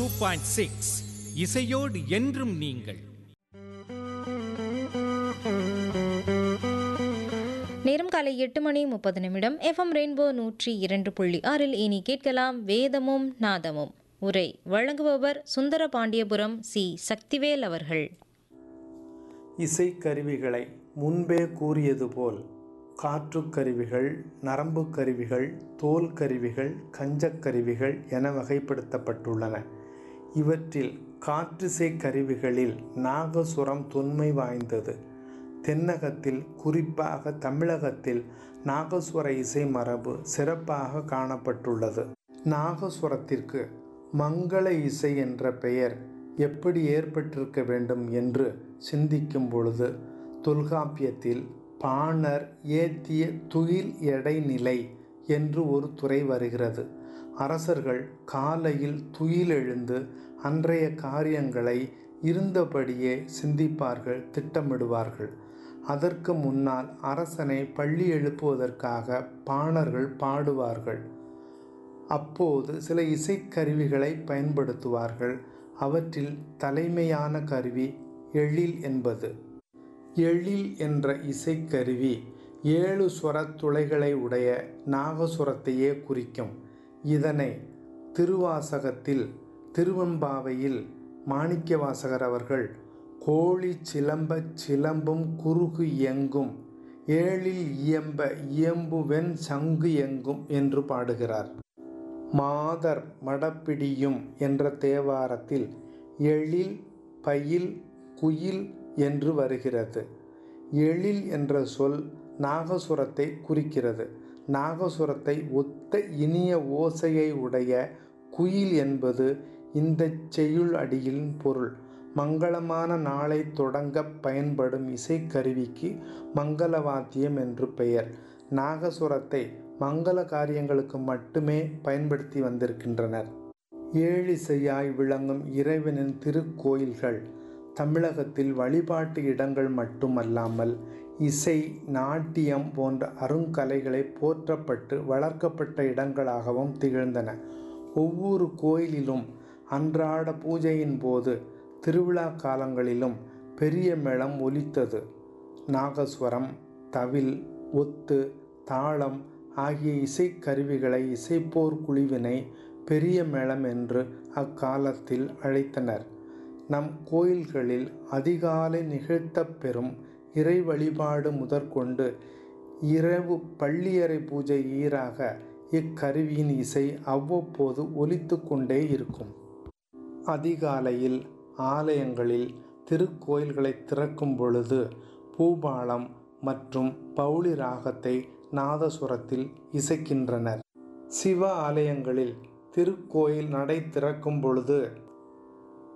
point six இசையோடு என்றும் நீங்கள் நேரம் காலை எட்டு மணி முப்பது நிமிடம் எஃப்எம் ரெயின்போ நூற்றி இரண்டு புள்ளி ஆறில் இனி கேட்கலாம் வேதமும் நாதமும் உரை வழங்குபவர் சுந்தர பாண்டியபுரம் சி சக்திவேல் அவர்கள் இசைக்கருவிகளை முன்பே கூறியது போல் காற்றுக் கருவிகள் நரம்பு கருவிகள் தோல் கருவிகள் கஞ்சக் கருவிகள் என வகைப்படுத்தப்பட்டுள்ளன இவற்றில் காற்றிசை கருவிகளில் நாகசுரம் தொன்மை வாய்ந்தது தென்னகத்தில் குறிப்பாக தமிழகத்தில் நாகசுர இசை மரபு சிறப்பாக காணப்பட்டுள்ளது நாகசுரத்திற்கு மங்கள இசை என்ற பெயர் எப்படி ஏற்பட்டிருக்க வேண்டும் என்று சிந்திக்கும் பொழுது தொல்காப்பியத்தில் பாணர் ஏத்திய துயில் எடைநிலை என்று ஒரு துறை வருகிறது அரசர்கள் காலையில் துயில் எழுந்து அன்றைய காரியங்களை இருந்தபடியே சிந்திப்பார்கள் திட்டமிடுவார்கள் அதற்கு முன்னால் அரசனை பள்ளி எழுப்புவதற்காக பாணர்கள் பாடுவார்கள் அப்போது சில இசைக்கருவிகளை பயன்படுத்துவார்கள் அவற்றில் தலைமையான கருவி எழில் என்பது எழில் என்ற இசைக்கருவி ஏழு சுரத் துளைகளை உடைய நாகசுரத்தையே குறிக்கும் இதனை திருவாசகத்தில் திருவெம்பாவையில் மாணிக்கவாசகர் அவர்கள் கோழி சிலம்பச் சிலம்பும் குறுகு எங்கும் ஏழில் இயம்ப இயம்புவென் சங்கு எங்கும் என்று பாடுகிறார் மாதர் மடப்பிடியும் என்ற தேவாரத்தில் எழில் பயில் குயில் என்று வருகிறது எழில் என்ற சொல் நாகசுரத்தை குறிக்கிறது நாகசுரத்தை ஒத்த இனிய ஓசையை உடைய குயில் என்பது இந்த செய்யுள் அடியின் பொருள் மங்களமான நாளை தொடங்க பயன்படும் இசைக்கருவிக்கு மங்களவாத்தியம் என்று பெயர் நாகசுரத்தை மங்கள காரியங்களுக்கு மட்டுமே பயன்படுத்தி வந்திருக்கின்றனர் ஏழிசையாய் விளங்கும் இறைவனின் திருக்கோயில்கள் தமிழகத்தில் வழிபாட்டு இடங்கள் மட்டுமல்லாமல் இசை நாட்டியம் போன்ற அருங்கலைகளை போற்றப்பட்டு வளர்க்கப்பட்ட இடங்களாகவும் திகழ்ந்தன ஒவ்வொரு கோயிலிலும் அன்றாட பூஜையின் போது திருவிழா காலங்களிலும் பெரிய மேளம் ஒலித்தது நாகஸ்வரம் தவில் ஒத்து தாளம் ஆகிய இசைக்கருவிகளை இசைப்போர் குழுவினை பெரிய மேளம் என்று அக்காலத்தில் அழைத்தனர் நம் கோயில்களில் அதிகாலை நிகழ்த்தப் பெறும் இறை வழிபாடு முதற்கொண்டு இரவு பள்ளியறை பூஜை ஈராக இக்கருவியின் இசை அவ்வப்போது ஒலித்து கொண்டே இருக்கும் அதிகாலையில் ஆலயங்களில் திருக்கோயில்களை திறக்கும் பொழுது பூபாலம் மற்றும் பௌளி ராகத்தை நாதசுரத்தில் இசைக்கின்றனர் சிவ ஆலயங்களில் திருக்கோயில் நடை திறக்கும் பொழுது